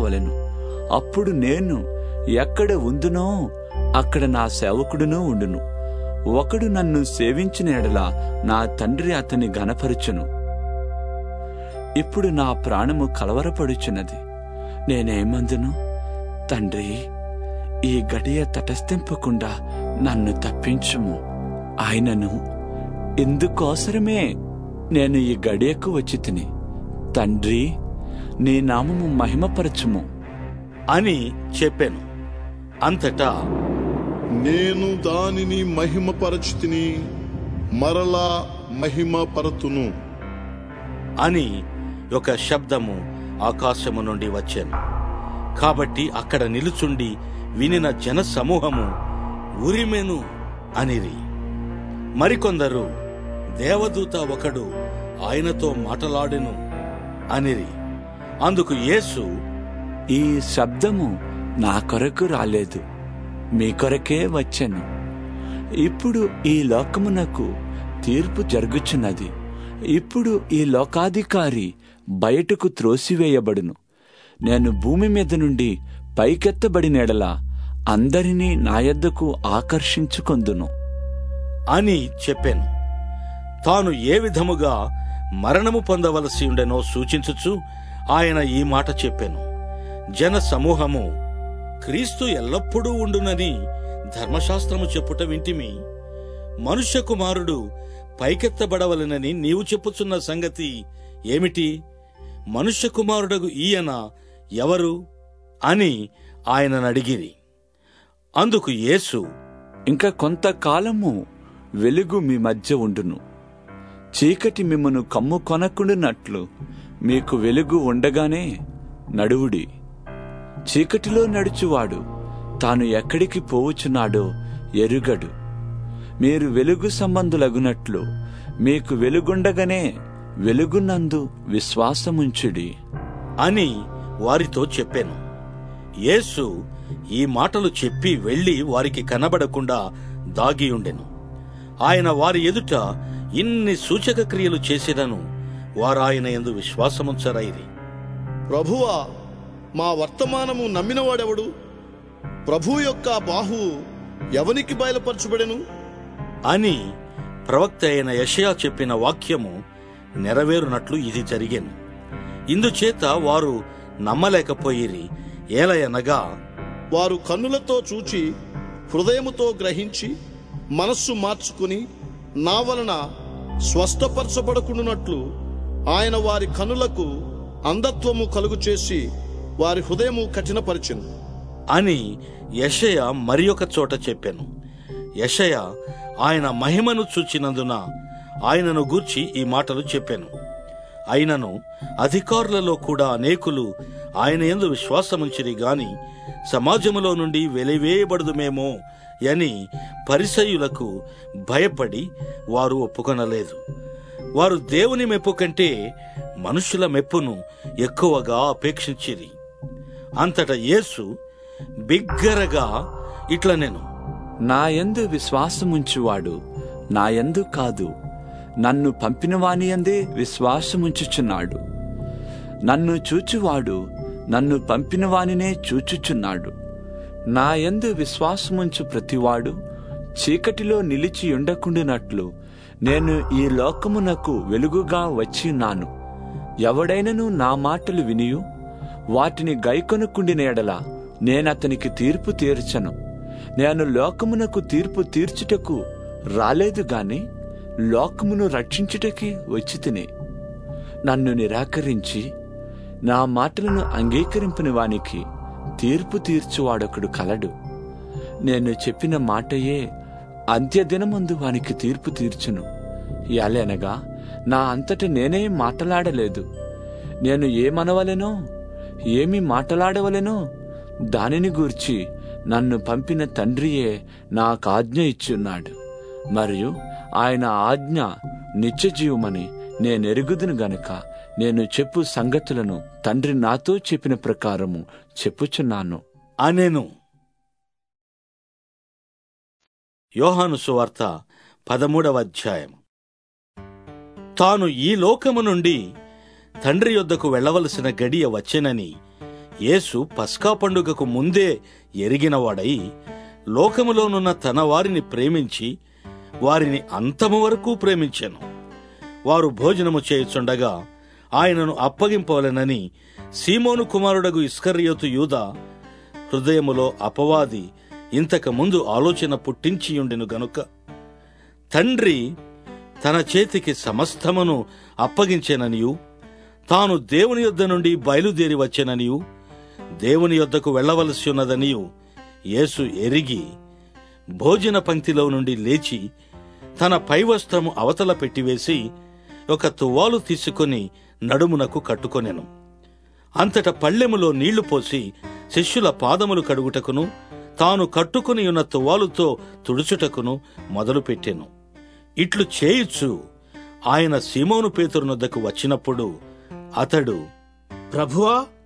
ఉండవలెను అప్పుడు నేను ఎక్కడ ఉందునో అక్కడ నా సేవకుడునూ ఉండును ఒకడు నన్ను సేవించిన ఎడల నా తండ్రి అతని గనపరుచును ఇప్పుడు నా ప్రాణము కలవరపడుచున్నది నేనేమందును తండ్రి ఈ గడియ తటస్థింపకుండా నన్ను తప్పించుము ఆయనను ఇందుకోసరమే నేను ఈ గడియకు వచ్చి తిని తండ్రి నీ నామము మహిమపరచుము అని చెప్పాను అంతటా నేను దానిని మహిమపరచితిని మరలా మహిమపరతును అని ఒక శబ్దము ఆకాశము నుండి వచ్చాను కాబట్టి అక్కడ నిలుచుండి వినిన జన సమూహము ఉరిమెను అనిరి మరికొందరు దేవదూత ఒకడు ఆయనతో మాటలాడెను అనిరి అందుకు యేసు ఈ శబ్దము నా కొరకు రాలేదు మీ కొరకే వచ్చాను ఇప్పుడు ఈ లోకమునకు తీర్పు జరుగుచున్నది ఇప్పుడు ఈ లోకాధికారి బయటకు త్రోసివేయబడును నేను భూమి మీద నుండి పైకెత్తబడినెడల అందరినీ నా యొద్దకు ఆకర్షించుకొందును అని చెప్పాను తాను ఏ విధముగా మరణము పొందవలసి ఉండెనో సూచించుచు ఆయన ఈ మాట చెప్పాను జన సమూహము క్రీస్తు ఎల్లప్పుడూ ఉండునని ధర్మశాస్త్రము చెప్పుట వింటిమి మనుష్య కుమారుడు పైకెత్తబడవలెనని నీవు చెప్పుచున్న సంగతి ఏమిటి మనుష్య కుమారుడగు ఈయన ఎవరు అని ఆయనను అడిగిరి అందుకు యేసు ఇంకా కొంతకాలము వెలుగు మీ మధ్య ఉండును చీకటి మిమ్మను కమ్ము కొనకుండునట్లు మీకు వెలుగు ఉండగానే నడువుడి చీకటిలో నడుచువాడు తాను ఎక్కడికి పోవుచున్నాడో ఎరుగడు మీరు వెలుగు సంబంధులగునట్లు మీకు వెలుగుండగానే వెలుగునందు విశ్వాసముంచుడి అని వారితో చెప్పాను యేసు ఈ మాటలు చెప్పి వెళ్లి వారికి కనబడకుండా దాగియుండెను ఆయన వారి ఎదుట ఇన్ని సూచక క్రియలు చేసినను వారాయన ఎందు విశ్వాసముంచరైరి ప్రభువా మా వర్తమానము నమ్మినవాడెవడు ప్రభు యొక్క బాహు ఎవనికి బయలుపరచబడెను అని ప్రవక్త అయిన యషయా చెప్పిన వాక్యము నెరవేరునట్లు ఇది జరిగెను ఇందుచేత వారు నమ్మలేకపోయిరి ఏలయనగా వారు కన్నులతో చూచి హృదయముతో గ్రహించి మనస్సు మార్చుకుని నా వలన స్వస్థపరచబడకుండునట్లు ఆయన వారి కనులకు అంధత్వము కలుగు చేసి వారి హృదయము కఠినపరిచెను అని యషయ మరి ఒక చోట చెప్పాను యషయ ఆయన మహిమను చూచినందున ఆయనను గూర్చి ఈ మాటలు చెప్పాను అయినను అధికారులలో కూడా అనేకులు ఆయన యందు విశ్వాసముంచిరి గాని సమాజములో నుండి వెలివేయబడదుమేమో అని పరిసయులకు భయపడి వారు ఒప్పుకొనలేదు వారు దేవుని మెప్పు కంటే మనుషుల మెప్పును ఎక్కువగా అపేక్షించిరి అంతటా యేసు బిగ్గరగా ఇట్లా నేను నా యందు విశ్వాసముంచువాడు నా యందు కాదు నన్ను పంపిన వాని యందే విశ్వాసముంచుచున్నాడు నన్ను చూచువాడు నన్ను పంపిన వానినే చూచుచున్నాడు నా యందు విశ్వాసముంచు ప్రతివాడు చీకటిలో నిలిచి ఉండకుండునట్లు నేను ఈ లోకమునకు వెలుగుగా వచ్చిన్నాను ఎవడైనను నా మాటలు వినియు వాటిని గైకొనుకుండిన ఎడల నేనతనికి తీర్పు తీర్చను నేను లోకమునకు తీర్పు తీర్చుటకు రాలేదు గాని లోకమును రక్షించుటకి వచ్చి తిని నన్ను నిరాకరించి నా మాటలను అంగీకరింపని వానికి తీర్పు తీర్చువాడొకడు కలడు నేను చెప్పిన మాటయే అంత్యదినమందు వానికి తీర్పు తీర్చును ఎలనగా నా అంతట నేనే మాటలాడలేదు నేను ఏమనవలెనో ఏమి మాటలాడవలెనో దానిని గూర్చి నన్ను పంపిన తండ్రియే నాకు ఆజ్ఞ ఇచ్చున్నాడు మరియు ఆయన ఆజ్ఞ నిత్యజీవమని నేనెరుగుదును గనుక నేను చెప్పు సంగతులను తండ్రి నాతో చెప్పిన ప్రకారము చెప్పుచున్నాను అనెను యోహాను సువార్త పదమూడవ అధ్యాయం తాను ఈ లోకము నుండి తండ్రి యొద్దకు వెళ్ళవలసిన గడియ వచ్చెనని యేసు పస్కా పండుగకు ముందే ఎరిగినవాడై లోకములోనున్న తన వారిని ప్రేమించి వారిని అంతము వరకు ప్రేమించెను వారు భోజనము చేయుచుండగా ఆయనను అప్పగింపవలెనని సీమోను కుమారుడగు ఇస్కర్యోతు యూద హృదయములో అపవాది ఇంతకు ముందు ఆలోచన పుట్టించియుండెను గనుక తండ్రి తన చేతికి సమస్తమును అప్పగించెననియు తాను దేవుని యొద్ద నుండి బయలుదేరి వచ్చెననియు దేవుని యొద్దకు వెళ్ళవలసి ఉన్నదనియు యేసు ఎరిగి భోజన పంక్తిలో నుండి లేచి తన పైవస్త్రము అవతల పెట్టివేసి ఒక తువ్వాలు తీసుకొని నడుమునకు కట్టుకొనెను అంతట పళ్ళెములో నీళ్లు పోసి శిష్యుల పాదములు కడుగుటకును తాను కట్టుకుని ఉన్న తువ్వాలుతో తుడుచుటకును మొదలుపెట్టెను ఇట్లు చేయుచు ఆయన సీమోను పేతురునొద్దకు వచ్చినప్పుడు అతడు ప్రభువా